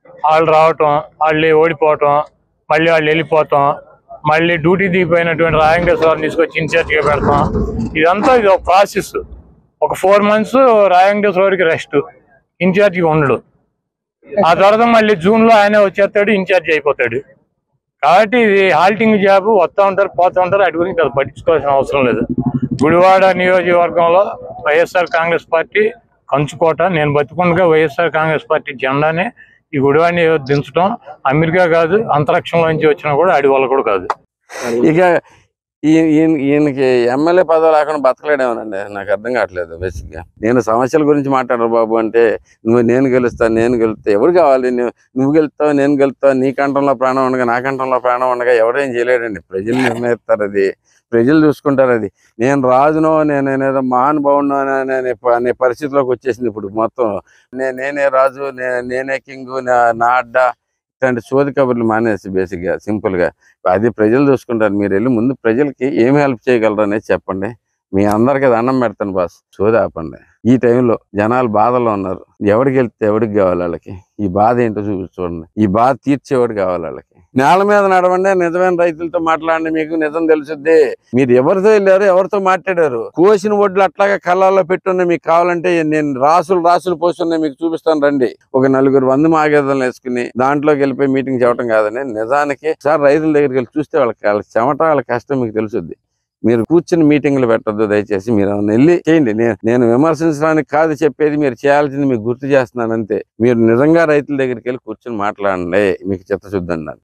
వాళ్ళు రావటం వాళ్ళు ఓడిపోవటం మళ్ళీ వాళ్ళు వెళ్ళిపోవటం మళ్ళీ డ్యూటీ దిగిపోయినటువంటి రాయంగేశ్వరం తీసుకొచ్చి ఇన్ఛార్జిగా పెడతాం ఇదంతా ఇది ఒక ప్రాసెస్ ఒక ఫోర్ మంత్స్ రాయంగేశ్వరికి రెస్ట్ ఇన్ఛార్జిగా ఉండడు ఆ తర్వాత మళ్ళీ జూన్ లో ఆయనే వచ్చేస్తాడు ఇన్ఛార్జ్ అయిపోతాడు కాబట్టి ఇది హాల్టింగ్ జాబ్ వస్తూ ఉంటారు పోతూ ఉంటారు అటు గురించి పెద్ద పట్టించుకోవాల్సిన అవసరం లేదు గుడివాడ నియోజకవర్గంలో వైఎస్ఆర్ కాంగ్రెస్ పార్టీ కంచుకోట నేను బతుకుండగా వైఎస్ఆర్ కాంగ్రెస్ పార్టీ జెండానే ఈ గుడివాడ నియోజక దించడం అమెరికా కాదు అంతరిక్షంలోంచి వచ్చినా కూడా అడి వల్ల కూడా కాదు ఇక ఈ- ఈయన- ఈయనకి ఎమ్మెల్యే పదవి లేకుండా బతకలేడేమోనండి నాకు అర్థం కావట్లేదు బేసిక్ గా నేను సమస్యల గురించి మాట్లాడరు బాబు అంటే నువ్వు నేను గెలుస్తా నేను గెలుస్తా ఎవరు కావాలి నువ్వు నువ్వు గెలుస్తావు నేను గెలుస్తావు నీ కంఠంలో ప్రాణం ఉండగా నా కంఠంలో ప్రాణం ఉండగా ఎవరేం చేయలేడండి ప్రజలు నిర్ణయిస్తారు అది ప్రజలు చూసుకుంటారు అది నేను రాజునో నేను నేనేదో మహానుభావునో అనే అనే ప- అనే పరిస్థితిలోకి వచ్చేసింది ఇప్పుడు మొత్తం నే- నేనే రాజు నే- నేనే కింగ్ నా అడ్డ ఇట్లాంటి సోది కబుర్లు మానేసి బేసిక్ గా సింపుల్ గా అది ప్రజలు చూసుకుంటారు మీరు వెళ్ళి ముందు ప్రజలకి ఏం హెల్ప్ చేయగలరు అనేది చెప్పండి మీ అందరికి అది అన్నం పెడతాను బాస్ సోది ఆపండి ఈ టైంలో జనాలు బాధలో ఉన్నారు ఎవరికి వెళ్తే ఎవరికి కావాలి వాళ్ళకి ఈ బాధ ఏంటో చూపి చూడండి ఈ బాధ తీర్చేవాడు కావాలి వాళ్ళకి నేల మీద నడవండి నిజమైన రైతులతో మాట్లాడండి మీకు నిజం తెలుసుద్ది మీరు ఎవరితో వెళ్ళారు ఎవరితో మాట్లాడారు కోసిన వడ్లు అట్లాగే కళ్ళల్లో పెట్టున్నాయి మీకు కావాలంటే నేను రాసులు రాసులు పోస్తున్నాయి మీకు చూపిస్తాను రండి ఒక నలుగురు వంద మాగేదలు వేసుకుని దాంట్లోకి వెళ్ళిపోయి మీటింగ్ చెప్పడం కాదని నిజానికి సార్ రైతుల దగ్గరికి వెళ్ళి చూస్తే వాళ్ళకి వాళ్ళ చెమట వాళ్ళ కష్టం మీకు తెలుసుద్ది మీరు కూర్చుని మీటింగ్లు పెట్టద్దు దయచేసి మీరు ఏమన్నా వెళ్ళి చేయండి నేను నేను విమర్శించడానికి కాదు చెప్పేది మీరు చేయాల్సింది మీకు గుర్తు చేస్తున్నాను అంతే మీరు నిజంగా రైతుల దగ్గరికి వెళ్ళి కూర్చుని మాట్లాడండి మీకు చిత్తశుద్ధి అన్నాను